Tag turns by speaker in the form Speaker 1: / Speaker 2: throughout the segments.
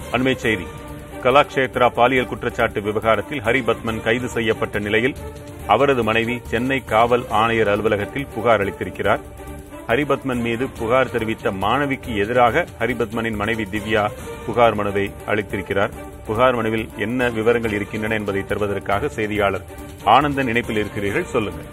Speaker 1: அண்மைச் செய்தி கலாக்ஷேத்ரா பாலியல் குற்றச்சாட்டு விவகாரத்தில் ஹரிபத்மன் கைது செய்யப்பட்ட நிலையில் அவரது மனைவி சென்னை காவல் ஆணையர் அலுவலகத்தில் புகார் அளித்திருக்கிறார் ஹரிபத்மன் மீது புகார் தெரிவித்த மாணவிக்கு எதிராக ஹரிபத்மனின் மனைவி திவ்யா புகார் மனுவை அளித்திருக்கிறார் புகார் மனுவில் என்ன விவரங்கள் இருக்கின்றன என்பதை தருவதற்காக செய்தியாளர் ஆனந்தன் இணைப்பில் இருக்கிறீர்கள் சொல்லுங்கள்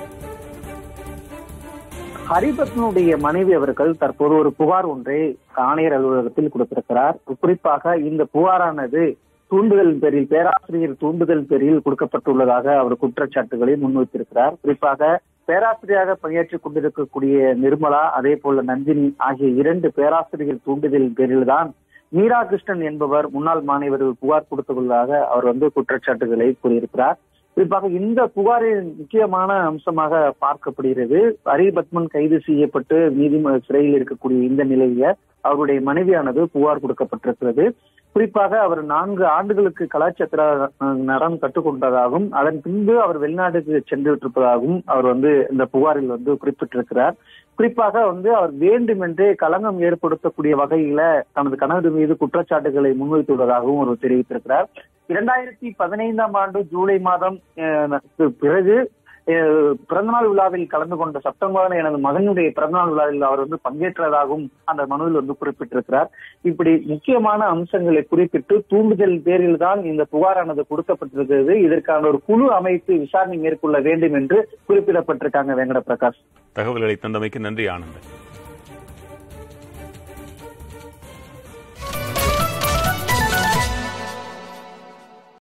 Speaker 2: ஹரிபத்மனுடைய மனைவி அவர்கள் தற்போது ஒரு புகார் ஒன்றை ஆணையர் அலுவலகத்தில் கொடுத்திருக்கிறார் குறிப்பாக இந்த புகாரானது தூண்டுதல் பேரில் பேராசிரியர் தூண்டுதல் பேரில் கொடுக்கப்பட்டுள்ளதாக அவர் குற்றச்சாட்டுகளை முன்வைத்திருக்கிறார் குறிப்பாக பேராசிரியராக பணியாற்றிக் கொண்டிருக்கக்கூடிய நிர்மலா அதே போல நந்தினி ஆகிய இரண்டு பேராசிரியர் தூண்டுதல் பேரில்தான் மீரா கிருஷ்ணன் என்பவர் முன்னாள் மாணவர்கள் புகார் கொடுத்துள்ளதாக அவர் வந்து குற்றச்சாட்டுகளை கூறியிருக்கிறார் குறிப்பாக இந்த புகாரின் முக்கியமான அம்சமாக பார்க்கப்படுகிறது ஹரிபத்மன் கைது செய்யப்பட்டு நீதிமன்ற சிறையில் இருக்கக்கூடிய இந்த நிலையில அவருடைய மனைவியானது புகார் கொடுக்கப்பட்டிருக்கிறது குறிப்பாக அவர் நான்கு ஆண்டுகளுக்கு கலாச்சார நடம் கற்றுக்கொண்டதாகவும் அதன் பின்பு அவர் வெளிநாட்டுக்கு சென்று விட்டிருப்பதாகவும் அவர் வந்து இந்த புகாரில் வந்து குறிப்பிட்டிருக்கிறார் குறிப்பாக வந்து அவர் வேண்டுமென்றே களங்கம் ஏற்படுத்தக்கூடிய வகையில தனது கணவர் மீது குற்றச்சாட்டுகளை முன்வைத்துள்ளதாகவும் அவர் தெரிவித்திருக்கிறார் இரண்டாயிரத்தி பதினைந்தாம் ஆண்டு ஜூலை மாதம் பிறகு பிறந்தநாள் விழாவில் கலந்து கொண்ட செப்டம்பர் எனது மகனுடைய பிறந்தநாள் விழாவில் அவர் வந்து பங்கேற்றதாகவும் அந்த மனுவில் வந்து குறிப்பிட்டிருக்கிறார் இப்படி முக்கியமான அம்சங்களை குறிப்பிட்டு தூண்டுதல் பேரில் தான் இந்த புகாரானது கொடுக்கப்பட்டிருக்கிறது இதற்கான ஒரு குழு அமைத்து விசாரணை மேற்கொள்ள வேண்டும் என்று குறிப்பிடப்பட்டிருக்காங்க வெங்கட பிரகாஷ்
Speaker 1: தகவல்களை தந்தமைக்கு நன்றி ஆனந்தன்